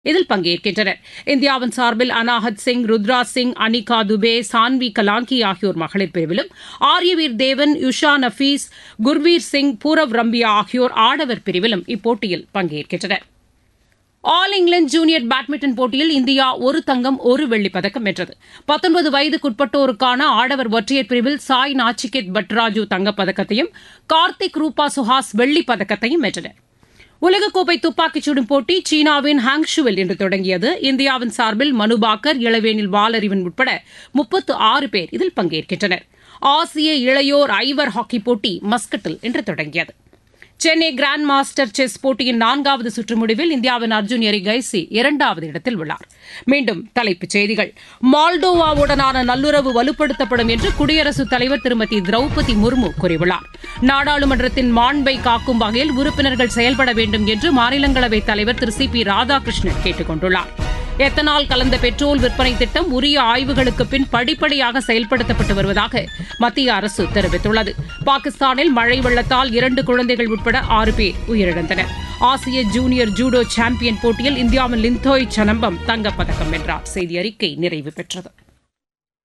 இதில் பங்கேற்கின்றனர் இந்தியாவின் சார்பில் அனாஹத் சிங் ருத்ராஜ் சிங் அனிகா துபே சான்வி கலாங்கி ஆகியோர் மகளிர் பிரிவிலும் ஆரியவீர் தேவன் யுஷா நஃபீஸ் குர்வீர் சிங் பூரவ் ரம்பியா ஆகியோர் ஆடவர் பிரிவிலும் இப்போட்டியில் பங்கேற்கின்றனர் ஆல் இங்கிலாந்து ஜூனியர் பேட்மிண்டன் போட்டியில் இந்தியா ஒரு தங்கம் ஒரு வெள்ளிப் பதக்கம் வென்றது பத்தொன்பது வயதுக்குட்பட்டோருக்கான ஆடவர் ஒற்றையர் பிரிவில் சாய் நாச்சிகேத் பட்ராஜு தங்கப்பதக்கத்தையும் கார்த்திக் ரூபா சுஹாஸ் வெள்ளிப் பதக்கத்தையும் வென்றனர் உலகக்கோப்பை துப்பாக்கிச் சுடும் போட்டி சீனாவின் ஹாங்ஷுவில் இன்று தொடங்கியது இந்தியாவின் சார்பில் மனுபாக்கர் இளவேனில் வாலறிவன் உட்பட முப்பத்து ஆறு பேர் இதில் பங்கேற்கின்றனர் ஆசிய இளையோர் ஐவர் ஹாக்கி போட்டி மஸ்கட்டில் இன்று தொடங்கியது சென்னை கிராண்ட் மாஸ்டர் செஸ் போட்டியின் நான்காவது சுற்று முடிவில் இந்தியாவின் அர்ஜுன் எரிகைசி இரண்டாவது இடத்தில் உள்ளார் மீண்டும் தலைப்புச் செய்திகள் மால்டோவாவுடனான நல்லுறவு வலுப்படுத்தப்படும் என்று குடியரசுத் தலைவர் திருமதி திரௌபதி முர்மு கூறியுள்ளார் நாடாளுமன்றத்தின் மாண்பை காக்கும் வகையில் உறுப்பினர்கள் செயல்பட வேண்டும் என்று மாநிலங்களவைத் தலைவர் திரு சி பி ராதாகிருஷ்ணன் கேட்டுக் கொண்டுள்ளார் எத்தனால் கலந்த பெட்ரோல் விற்பனை திட்டம் உரிய ஆய்வுகளுக்கு பின் படிப்படியாக செயல்படுத்தப்பட்டு வருவதாக மத்திய அரசு தெரிவித்துள்ளது பாகிஸ்தானில் மழை வெள்ளத்தால் இரண்டு குழந்தைகள் உட்பட ஆறு பேர் உயிரிழந்தனர் ஆசிய ஜூனியர் ஜூடோ சாம்பியன் போட்டியில் இந்தியாவின் லிந்தோய் சனம்பம் தங்கப்பதக்கம் வென்றார் செய்தி அறிக்கை நிறைவு பெற்றது